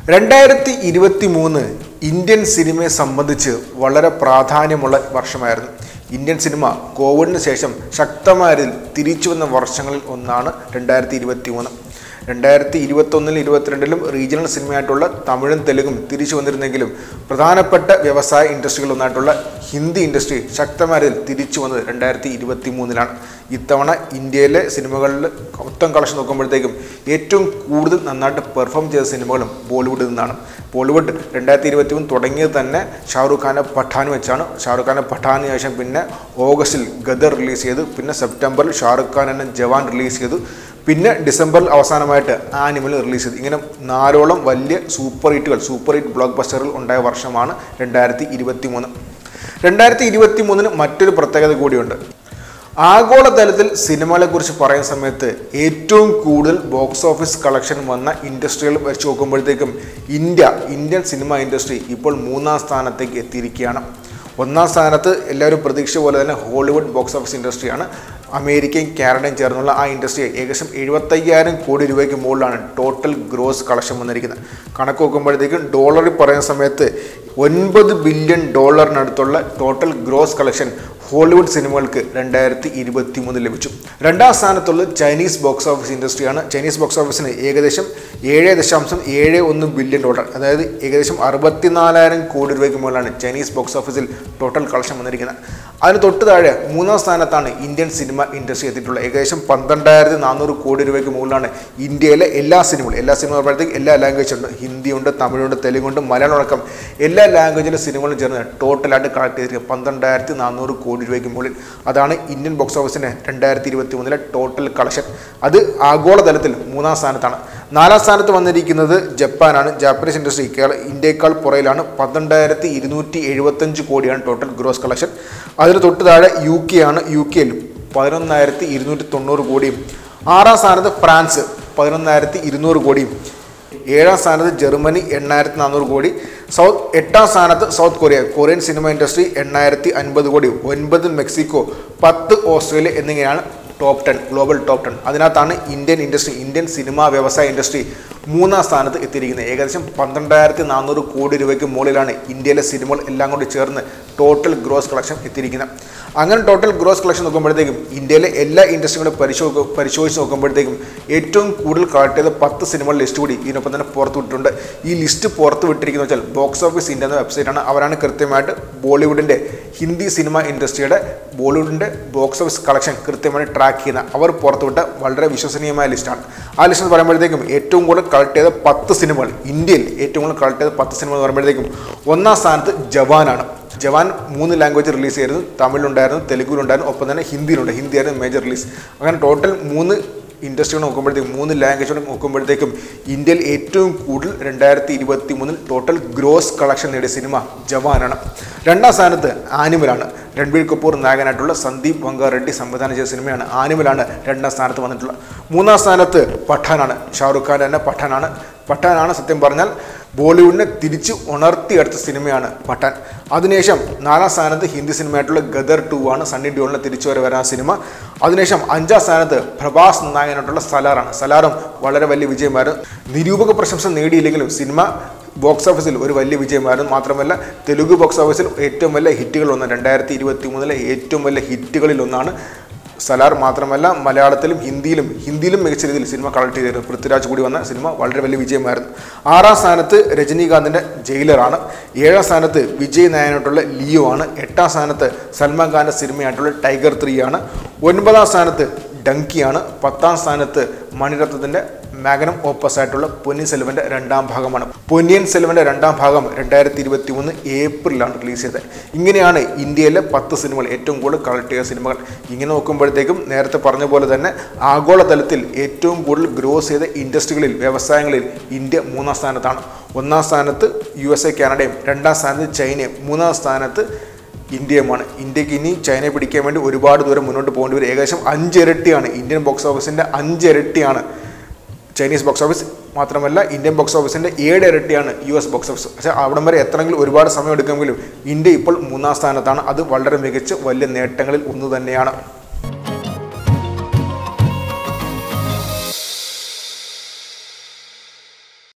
രണ്ടായിരത്തി ഇരുപത്തി മൂന്ന് ഇന്ത്യൻ സിനിമയെ സംബന്ധിച്ച് വളരെ പ്രാധാന്യമുള്ള വർഷമായിരുന്നു ഇന്ത്യൻ സിനിമ കോവിഡിന് ശേഷം ശക്തമായ തിരിച്ചു വന്ന വർഷങ്ങളിൽ ഒന്നാണ് രണ്ടായിരത്തി ഇരുപത്തി മൂന്ന് രണ്ടായിരത്തി ഇരുപത്തൊന്നിലും ഇരുപത്തിരണ്ടിലും റീജിയണൽ സിനിമയായിട്ടുള്ള തമിഴും തെലുങ്കും തിരിച്ചു വന്നിരുന്നെങ്കിലും പ്രധാനപ്പെട്ട വ്യവസായ ഇൻഡസ്ട്രികളൊന്നായിട്ടുള്ള ഹിന്ദി ഇൻഡസ്ട്രി ശക്തമായ തിരിച്ചു വന്നത് രണ്ടായിരത്തി ഇരുപത്തി മൂന്നിലാണ് ഇത്തവണ ഇന്ത്യയിലെ സിനിമകളിൽ മൊത്തം കളക്ഷൻ നോക്കുമ്പോഴത്തേക്കും ഏറ്റവും കൂടുതൽ നന്നായിട്ട് പെർഫോം ചെയ്ത സിനിമകളും ബോളിവുഡിൽ നിന്നാണ് ബോളിവുഡ് രണ്ടായിരത്തി ഇരുപത്തി മൂന്ന് തുടങ്ങിയത് തന്നെ ഷാറുഖ് ഖാനെ പഠാൻ വെച്ചാണ് ഷാറുഖ് ഖാനെ പഠാന് ശേഷം പിന്നെ ഓഗസ്റ്റിൽ ഗദർ റിലീസ് ചെയ്തു പിന്നെ സെപ്റ്റംബറിൽ ഷാറുഖ് ഖാൻ തന്നെ ജവാൻ റിലീസ് ചെയ്തു പിന്നെ ഡിസംബറിൽ അവസാനമായിട്ട് ആനിമൽ റിലീസ് ചെയ്തു ഇങ്ങനെ നാലോളം വലിയ സൂപ്പർ ഹിറ്റുകൾ സൂപ്പർ ഹിറ്റ് ബ്ലോക്ക് ബസ്റ്ററുകൾ ഉണ്ടായ വർഷമാണ് രണ്ടായിരത്തി ഇരുപത്തി മൂന്ന് രണ്ടായിരത്തി ഇരുപത്തി മൂന്നിന് മറ്റൊരു പ്രത്യേകത കൂടിയുണ്ട് ആഗോളതലത്തിൽ സിനിമകളെക്കുറിച്ച് പറയുന്ന സമയത്ത് ഏറ്റവും കൂടുതൽ ബോക്സ് ഓഫീസ് കളക്ഷൻ വന്ന ഇൻഡസ്ട്രികൾ വെച്ച് നോക്കുമ്പോഴത്തേക്കും ഇന്ത്യ ഇന്ത്യൻ സിനിമ ഇൻഡസ്ട്രി ഇപ്പോൾ മൂന്നാം സ്ഥാനത്തേക്ക് എത്തിയിരിക്കുകയാണ് ഒന്നാം സ്ഥാനത്ത് എല്ലാവരും പ്രതീക്ഷ പോലെ തന്നെ ഹോളിവുഡ് ബോക്സ് ഓഫീസ് ഇൻഡസ്ട്രിയാണ് അമേരിക്കയും കാനഡയും ചേർന്നുള്ള ആ ഇൻഡസ്ട്രി ഏകദേശം എഴുപത്തയ്യായിരം കോടി രൂപയ്ക്ക് മുകളിലാണ് ടോട്ടൽ ഗ്രോസ് കളക്ഷൻ വന്നിരിക്കുന്നത് കണക്ക് നോക്കുമ്പോഴത്തേക്കും ഡോളറിൽ പറയുന്ന സമയത്ത് ഒൻപത് ബില്യൺ ഡോളറിനടുത്തുള്ള ടോട്ടൽ ഗ്രോസ് കളക്ഷൻ ഹോളിവുഡ് സിനിമകൾക്ക് രണ്ടായിരത്തി ഇരുപത്തി മൂന്ന് ലഭിച്ചു രണ്ടാം സ്ഥാനത്തുള്ളത് ചൈനീസ് ബോക്സ് ഓഫീസ് ഇൻഡസ്ട്രിയാണ് ചൈനീസ് ബോക്സ് ഓഫീസിന് ഏകദേശം ഏഴ് ദശാംശം ഏഴ് ഒന്ന് ബില്യൺ ഡോളർ അതായത് ഏകദേശം അറുപത്തിനാലായിരം കോടി രൂപയ്ക്ക് മുകളിലാണ് ചൈനീസ് ബോക്സ് ഓഫീസിൽ ടോട്ടൽ കളക്ഷൻ വന്നിരിക്കുന്നത് അതിന് തൊട്ട് താഴെ മൂന്നാം സ്ഥാനത്താണ് ഇന്ത്യൻ സിനിമ ഇൻഡസ്ട്രി എത്തിയിട്ടുള്ളത് ഏകദേശം പന്ത്രണ്ടായിരത്തി നാനൂറ് കോടി രൂപയ്ക്ക് മുകളിലാണ് ഇന്ത്യയിലെ എല്ലാ സിനിമകളും എല്ലാ സിനിമ പറയുമ്പോഴത്തേക്ക് എല്ലാ ലാംഗ്വേജ് ഉണ്ട് ഹിന്ദിയുണ്ട് തമിഴുണ്ട് തെലുങ്കുണ്ട് മലയാളം അടക്കം എല്ലാ ലാംഗ്വേജിലെ സിനിമകളും ചേർന്ന് ടോട്ടലായിട്ട് കളക്ട് ചെയ്തിരിക്കുക പന്ത്രണ്ടായിരത്തി നാനൂറ് കോടി രൂപയ്ക്ക് മുകളിൽ അതാണ് ഇന്ത്യൻ ബോക്സ് ഓഫീസിന് രണ്ടായിരത്തി ഇരുപത്തി മൂന്നിലെ ടോട്ടൽ കളക്ഷൻ അത് ആഗോളതലത്തിൽ മൂന്നാം സ്ഥാനത്താണ് നാലാം സ്ഥാനത്ത് വന്നിരിക്കുന്നത് ജപ്പാനാണ് ജാപ്പനീസ് ഇൻഡസ്ട്രി കേരള ഇന്ത്യയേക്കാൾ പുറയിലാണ് പന്ത്രണ്ടായിരത്തി ഇരുന്നൂറ്റി എഴുപത്തഞ്ച് കോടിയാണ് ടോട്ടൽ ഗ്രോസ് കളക്ഷൻ അതിന് തൊട്ട് താഴെ യു കെ ആണ് യു കെയിൽ പതിനൊന്നായിരത്തി ഇരുന്നൂറ്റി തൊണ്ണൂറ് കോടിയും ആറാം സ്ഥാനത്ത് ഫ്രാൻസ് പതിനൊന്നായിരത്തി ഇരുന്നൂറ് കോടിയും ഏഴാം സ്ഥാനത്ത് ജർമ്മനി എണ്ണായിരത്തി നാനൂറ് കോടി സൗത്ത് എട്ടാം സ്ഥാനത്ത് South Korea Korean cinema industry എണ്ണായിരത്തി അൻപത് കോടി ഒൻപത് മെക്സിക്കോ പത്ത് ഓസ്ട്രേലിയ എന്നിങ്ങനെയാണ് top ten global top ten അതിനകത്താണ് ഇന്ത്യൻ ഇൻഡസ്ട്രി ഇന്ത്യൻ സിനിമ വ്യവസായ ഇൻഡസ്ട്രി മൂന്നാം സ്ഥാനത്ത് എത്തിയിരിക്കുന്നത് ഏകദേശം പന്ത്രണ്ടായിരത്തി നാനൂറ് കോടി രൂപയ്ക്ക് മുകളിലാണ് ഇന്ത്യയിലെ സിനിമകൾ എല്ലാം കൂടി ചേർന്ന് ടോട്ടൽ ഗ്രോസ് കളക്ഷൻ എത്തിയിരിക്കുന്നത് അങ്ങനെ ടോട്ടൽ ഗ്രോസ് കളക്ഷൻ നോക്കുമ്പോഴത്തേക്കും ഇന്ത്യയിലെ എല്ലാ ഇൻഡസ്ട്രികളും പരിശോധ പരിശോധിച്ച് നോക്കുമ്പോഴത്തേക്കും ഏറ്റവും കൂടുതൽ കളക്ട് ചെയ്ത പത്ത് സിനിമകൾ ലിസ്റ്റ് കൂടി ഇതിനൊപ്പം തന്നെ പുറത്തു വിട്ടിട്ടുണ്ട് ഈ ലിസ്റ്റ് പുറത്ത് വിട്ടിരിക്കുന്ന വെച്ചാൽ ബോക്സ് ഓഫീസ് ഇന്ത്യ എന്ന വെബ്സൈറ്റാണ് അവരാണ് കൃത്യമായിട്ട് ബോളിവുഡിൻ്റെ ഹിന്ദി സിനിമ ഇൻഡസ്ട്രിയുടെ ബോളിവുഡിൻ്റെ ബോക്സ് ഓഫീസ് കളക്ഷൻ കൃത്യമായിട്ട് ട്രാക്ക് ചെയ്യുന്ന അവർ പുറത്തുവിട്ട വളരെ വിശ്വസനീയമായ ലിസ്റ്റാണ് ആ ലിസ്റ്റ് എന്ന് പറയുമ്പോഴത്തേക്കും ഏറ്റവും കൂടുതൽ കളക്ട് ചെയ്ത പത്ത് സിനിമകൾ ഇന്ത്യയിൽ ഏറ്റവും കൂടുതൽ കളക്ട് ചെയ്ത പത്ത് സിനിമകൾ എന്ന് പറയുമ്പോഴത്തേക്കും ഒന്നാം സ്ഥാനത്ത് ജവാനാണ് ജവാൻ മൂന്ന് ലാംഗ്വേജ് റിലീസ് ചെയ്തിരുന്നു തമിഴിലുണ്ടായിരുന്നു തെലുഗുവിലുണ്ടായിരുന്നു ഒപ്പം തന്നെ ഹിന്ദിയിലുണ്ട് ഹിന്ദിയായിരുന്നു മേജർ റിലീസ് അങ്ങനെ ടോട്ടൽ മൂന്ന് ഇൻഡസ്ട്രികൾ നോക്കുമ്പോഴത്തേക്കും മൂന്ന് ലാംഗ്വേജുകൾ നോക്കുമ്പോഴത്തേക്കും ഇന്ത്യയിൽ ഏറ്റവും കൂടുതൽ രണ്ടായിരത്തി ഇരുപത്തി മൂന്നിൽ ടോട്ടൽ ഗ്രോസ് കളക്ഷൻ നേടിയ സിനിമ ജവാനാണ് രണ്ടാം സ്ഥാനത്ത് ആനിമലാണ് രൺബീർ കപൂർ നായകനായിട്ടുള്ള സന്ദീപ് വങ്ക റെഡ്ഡി സംവിധാനം ചെയ്ത സിനിമയാണ് ആനിമലാണ് രണ്ടാം സ്ഥാനത്ത് വന്നിട്ടുള്ളത് മൂന്നാം സ്ഥാനത്ത് പഠാനാണ് ഷാറുഖ് ഖാൻ തന്നെ പഠാനാണ് പഠാനാണ് സത്യം പറഞ്ഞാൽ ബോളിവുഡിനെ തിരിച്ച് ഉണർത്തിയെടുത്ത സിനിമയാണ് പഠാൻ അതിനുശേഷം നാലാം സ്ഥാനത്ത് ഹിന്ദി സിനിമയായിട്ടുള്ള ഗദർ ടു ആണ് സണ്ണി ഡിയോളിനെ തിരിച്ചു വരെ വരാൻ സിനിമ അതിനുശേഷം അഞ്ചാം സ്ഥാനത്ത് പ്രഭാസ് നായകനായിട്ടുള്ള സലാറാണ് സലാറും വളരെ വലിയ വിജയമായിരുന്നു നിരൂപക പ്രശംസ നേടിയില്ലെങ്കിലും സിനിമ ബോക്സ് ഓഫീസിൽ ഒരു വലിയ വിജയമായിരുന്നു മാത്രമല്ല തെലുഗു ബോക്സ് ഓഫീസിൽ ഏറ്റവും വലിയ ഹിറ്റുകൾ ഒന്ന് രണ്ടായിരത്തി ഇരുപത്തി മൂന്നിലെ ഏറ്റവും വലിയ ഹിറ്റുകളിൽ ഒന്നാണ് സലാർ മാത്രമല്ല മലയാളത്തിലും ഹിന്ദിയിലും ഹിന്ദിയിലും മികച്ച രീതിയിൽ സിനിമ കളക്ട് ചെയ്തിരുന്നു പൃഥ്വിരാജ് കൂടി വന്ന സിനിമ വളരെ വലിയ വിജയമായിരുന്നു ആറാം സ്ഥാനത്ത് രജനീകാന്തിൻ്റെ ജയിലറാണ് ഏഴാം സ്ഥാനത്ത് വിജയ് നായനായിട്ടുള്ള ലിയോ ആണ് എട്ടാം സ്ഥാനത്ത് സൽമാൻ ഖാൻ്റെ സിനിമയായിട്ടുള്ള ടൈഗർ ത്രീ ആണ് ഒൻപതാം സ്ഥാനത്ത് ഡങ്കിയാണ് പത്താം സ്ഥാനത്ത് മണിരത്നത്തിൻ്റെ മാഗനം ഓപ്പസ് ആയിട്ടുള്ള പൊന്നിൻ സെൽവൻ്റെ രണ്ടാം ഭാഗമാണ് പൊന്നിയൻ സെൽവൻ്റെ രണ്ടാം ഭാഗം രണ്ടായിരത്തി ഇരുപത്തി മൂന്ന് ഏപ്രിലാണ് റിലീസ് ചെയ്തത് ഇങ്ങനെയാണ് ഇന്ത്യയിലെ പത്ത് സിനിമകൾ ഏറ്റവും കൂടുതൽ കളക്ട് ചെയ്ത സിനിമകൾ ഇങ്ങനെ നോക്കുമ്പോഴത്തേക്കും നേരത്തെ പറഞ്ഞ പോലെ തന്നെ ആഗോളതലത്തിൽ ഏറ്റവും കൂടുതൽ ഗ്രോസ് ചെയ്ത ഇൻഡസ്ട്രികളിൽ വ്യവസായങ്ങളിൽ ഇന്ത്യ മൂന്നാം സ്ഥാനത്താണ് ഒന്നാം സ്ഥാനത്ത് യു എസ് എ കാനഡയും രണ്ടാം സ്ഥാനത്ത് ചൈനയും മൂന്നാം സ്ഥാനത്ത് ഇന്ത്യയുമാണ് ഇന്ത്യക്ക് ഇനി ചൈനയെ പിടിക്കാൻ വേണ്ടി ഒരുപാട് ദൂരം മുന്നോട്ട് പോകേണ്ടി വരും ഏകദേശം അഞ്ചിരട്ടിയാണ് ഇന്ത്യൻ ബോക്സ് ഓഫീസിൻ്റെ അഞ്ചിരട്ടിയാണ് ചൈനീസ് ബോക്സ് ഓഫീസ് മാത്രമല്ല ഇന്ത്യൻ ബോക്സ് ഓഫീസിൻ്റെ ഏഴ് ഇരട്ടിയാണ് യു എസ് ബോക്സ് ഓഫീസ് പക്ഷേ അവിടം വരെ എത്രയെങ്കിലും ഒരുപാട് സമയം എടുക്കുമെങ്കിലും ഇന്ത്യ ഇപ്പോൾ മൂന്നാം സ്ഥാനത്താണ് അത് വളരെ മികച്ച വലിയ നേട്ടങ്ങളിൽ ഒന്ന് തന്നെയാണ്